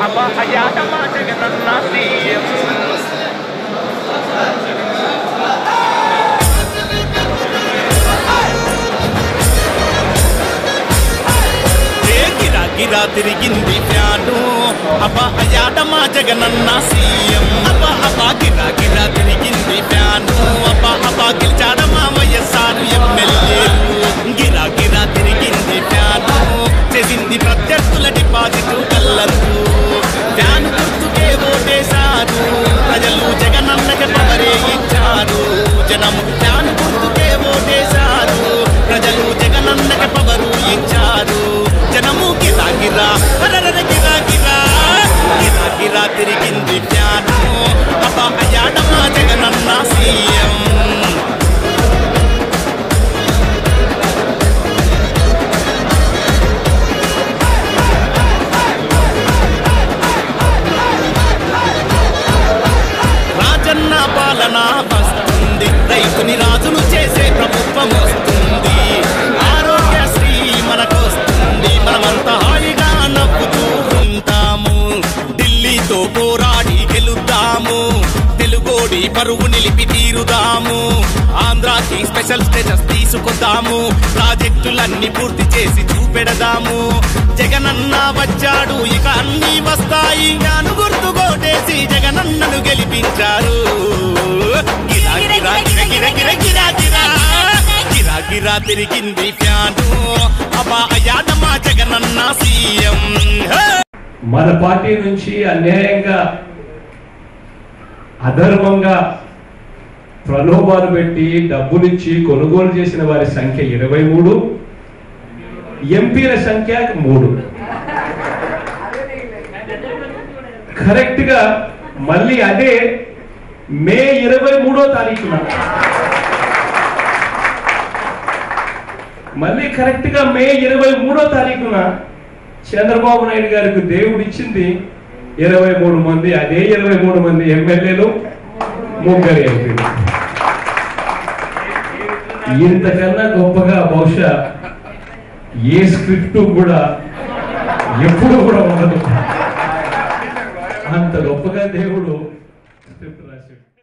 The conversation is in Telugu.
అపహయాట మా జగనన్న సీఎం ఏ గిరా గిరా తిరిగింది ఫ్యాను అబ్బా అయాట మా జగనన్న సీఎం అబ్బా అబ్బా గిరా గిరా తిరిగింది ఫ్యాను అబ్బా అబ్బా గెలిచాడ మా వైఎస్ఆర్ ఎమ్మెల్యేలు గిరా గిరా తిరిగింది ఫ్యాను చేసింది ప్రత్యర్థుల డిపాజిట్ కల్లరు ఫ్యాను గుర్తుకే ఓటేశారు ప్రజలు జగనన్నకి పవరే ఇచ్చారు జనం ఫ్యాను గుర్తుకే ఓటేశారు ప్రజలు జగనన్నకి పవరు ఇచ్చారు జనము గిరా గిరా అరరర గిరా గిరా గిరా గిరా తిరిగింది ఫ్యాను అబ్బా అయ్యాడ మా జగనన్న సీఎం రాజన్న పాలన వస్తుంది రైతుని రాజును చేసే ప్రభుత్వం వస్తుంది ఆరోగ్యశ్రీ మనకొస్తుంది మనమంతా హాయిగా నవ్వుతూ ఉంటాము ఢిల్లీతో పోరాడి గెలుద్దాము తెలుగోడి పరువు నిలిపి తీరుదాము ఆంధ్రాకి స్పెషల్ స్టేటస్ తీసుకొద్దాము ప్రాజెక్టులన్నీ పూర్తి చేసి చూపెడదాము జగనన్న వచ్చాడు ఇక అన్ని వస్తాయి జ్ఞాను గుర్తు కోటేసి జగనన్నను గెలిపించారు గిరా గిరా గిర గిర గిర గిరా గిరా గిరా గిరా తిరిగింది ఫ్యాను అబ్బా అయ్యాట మా జగనన్న సీఎం హే! మన పార్టీ నుంచి అన్యాయంగా అధర్మంగా ప్రలోభాలు పెట్టి డబ్బులిచ్చి కొనుగోలు చేసిన వారి సంఖ్య ఇరవై మూడు ఎంపీల సంఖ్య మూడు కరెక్ట్ గా మళ్ళీ అదే మే ఇరవై మూడో తారీఖున మళ్ళీ కరెక్ట్ గా మే ఇరవై మూడో తారీఖున చంద్రబాబు నాయుడు గారికి దేవుడు ఇచ్చింది ఇరవై మూడు మంది అదే ఇరవై మూడు మంది ఎమ్మెల్యేలు ముగ్గురు ఎంపీలు ఇంతకన్నా గొప్పగా బహుశా ఏ స్క్రిప్ట్ కూడా ఎప్పుడు కూడా ఉండదు అంత గొప్పగా దేవుడు స్క్రిప్ట్ రాశాడు